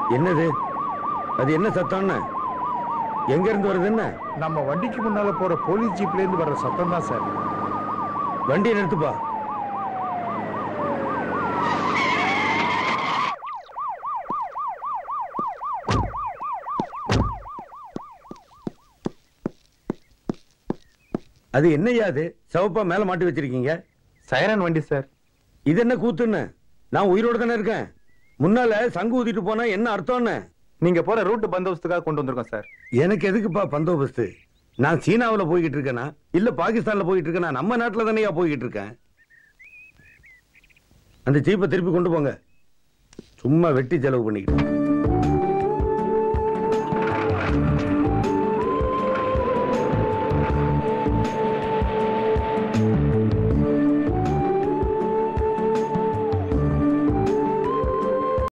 என்னது அது என்ன சத்தம்னு எங்க இருந்து வருது என்ன நம்ம வண்டிக்கு முன்னால போற போலீஸ் ஜீப்ல இருந்து வர்ற சத்தம் தான் சார் வண்டியை நிறுத்துப்பா அது என்னய்யா அது சிவப்பா மேல மாட்டி வச்சிருக்கீங்க சைரன் வண்டி சார் இது என்ன கூத்துன்னு நான் உயிரோட தானே இருக்கேன் முன்னால சங்கு ஊதிட்டு போனா என்ன அர்த்தம்னு நீங்க போற ரூட் பந்தோபஸ்துக்காக கொண்டு வந்திருக்கோம் சார் எனக்கு எதுக்குப்பா பந்தோபஸ்து நான் சீனாவுல போய்கிட்டு இருக்கேனா இல்ல பாகிஸ்தான்ல போயிட்டு இருக்கேனா நம்ம நாட்டுல தானேயா போய்கிட்டு இருக்கேன் அந்த ஜீப்பை திருப்பி கொண்டு போங்க சும்மா வெட்டி செலவு பண்ணிக்கிட்டு